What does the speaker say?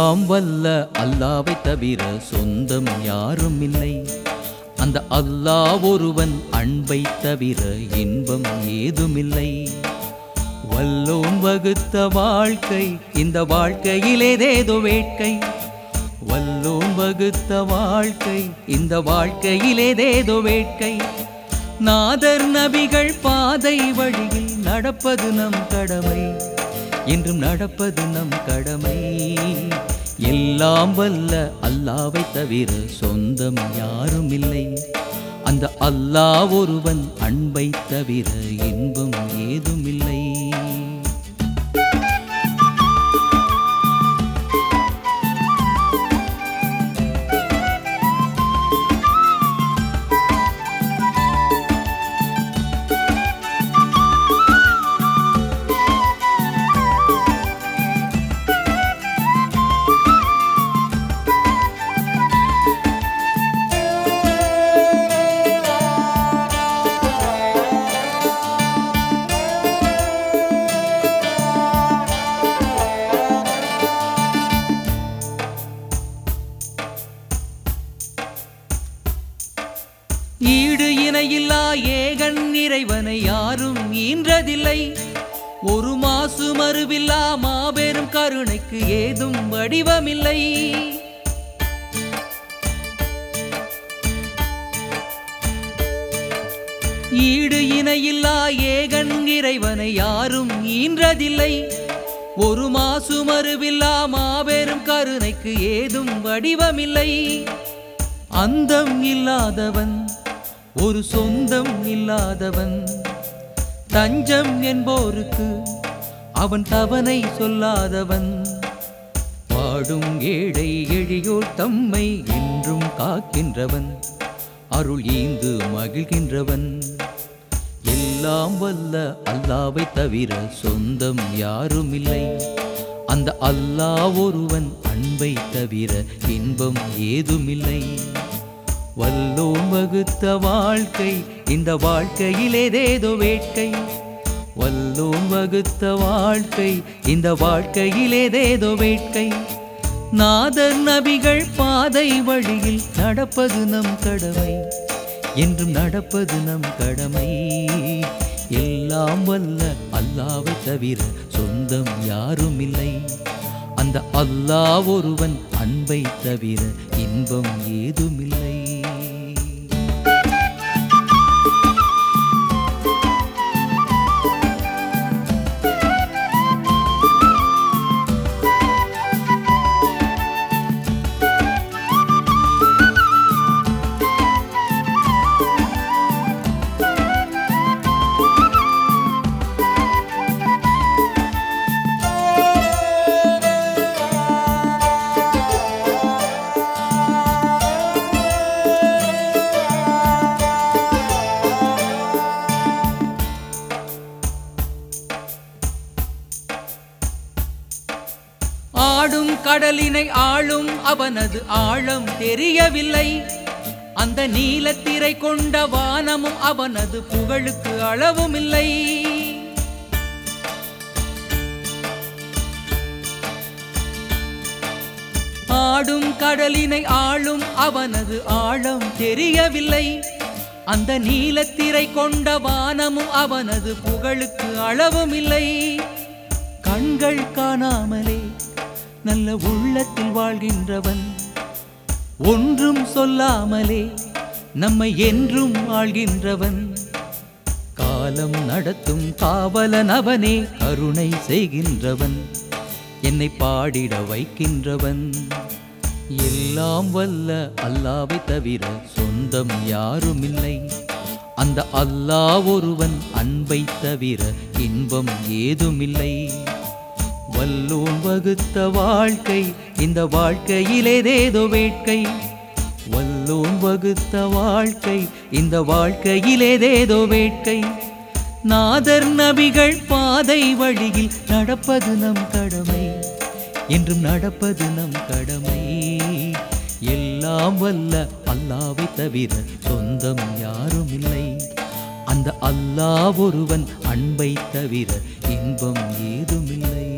எல்லாம் வல்ல அல்லாவை தவிர சொந்தம் யாரும் இல்லை அந்த அல்லாஹ் ஒருவன் அன்பை தவிர இன்பம் ஏதுமில்லை வல்லோன் வகுத்த வாழ்க்கை இந்த வாழ்க்கையிலேதேதோ வேட்கை வல்லோன் வகுத்த வாழ்க்கை இந்த வாழ்க்கையிலேதேதோ வேட்கை நாதர் நபிகள் பாதை வழியில் நடப்பது நம் கடமை என்றும் நடப்பது நம் கடமை எல்லாம் வல்ல அல்லாவை தவிர சொந்தம் யாரும் இல்லை அந்த அல்லாஹ் ஒருவன் அன்பை தவிர இன்பம் ஏதுமில்லை ஈடு இணையில்லா ஏகன் இறைவனை யாரும் ஈன்றதில்லை ஒரு மாசு மறுவில்லா மாபெரும் கருணைக்கு ஏதும் வடிவமில்லை ஈடு இணையில்லா ஏகன் இறைவனை யாரும் ஈன்றதில்லை ஒரு மாசு மறுவில்லா மாபெரும் கருணைக்கு ஏதும் வடிவமில்லை அந்தம் இல்லாதவன் ஒரு சொந்தம் இல்லாதவன் தஞ்சம் என்போருக்கு அவன் தவனை சொல்லாதவன் பாடும் ஏழை எழியோர் தம்மை என்றும் காக்கின்றவன் அருள் ஈந்து மகிழ்கின்றவன் எல்லாம் வல்ல அல்லாவை தவிர சொந்தம் யாரும் இல்லை அந்த அல்லாஹ் ஒருவன் அன்பை தவிர இன்பம் ஏதுமில்லை வல்லோன் வகுத்த வாழ்க்கை இந்த வாழ்க்கையிலேதேதோ வேட்கை வல்லோன் வகுத்த வாழ்க்கை இந்த வாழ்க்கையிலேதேதோ வேட்கை நாதர் நபிகள் பாதை வழியில் நடப்பது நம் கடமை என்றும் நடப்பது நம் கடமை எல்லாம் வல்ல அல்லாவை தவிர சொந்தம் யாரும் இல்லை அந்த அல்லாஹ் ஒருவன் அன்பை தவிர இன்பம் ஏதுமில்லை ஆடும் கடலினை ஆளும் அவனது ஆழம் தெரியவில்லை அந்த நீலத்திரை கொண்ட வானமும் அவனது புகழுக்கு அளவும் இல்லை ஆடும் கடலினை ஆளும் அவனது ஆழம் தெரியவில்லை அந்த நீலத்திரை கொண்ட வானமும் அவனது புகழுக்கு அளவும் இல்லை கண்கள் காணாமலே நல்ல உள்ளத்தில் வாழ்கின்றவன் ஒன்றும் சொல்லாமலே நம்மை என்றும் ஆள்கின்றவன் காலம் நடத்தும் காவலன் அவனே கருணை செய்கின்றவன் என்னை பாடிட வைக்கின்றவன் எல்லாம் வல்ல அல்லாவை தவிர சொந்தம் யாரும் இல்லை அந்த அல்லாஹ் ஒருவன் அன்பை தவிர இன்பம் ஏதுமில்லை வல்லோன் வகுத்த வாழ்க்கை இந்த வாழ்க்கையிலேதேதோ வேட்கை வல்லோன் வகுத்த வாழ்க்கை இந்த வாழ்க்கையிலேதேதோ வேட்கை நாதர் நபிகள் பாதை வழியில் நடப்பது நம் கடமை என்றும் நடப்பது நம் கடமை எல்லாம் வல்ல அல்லாவை தவிர சொந்தம் யாரும் இல்லை அந்த அல்லாஹ் ஒருவன் அன்பை தவிர இன்பம் ஏதுமில்லை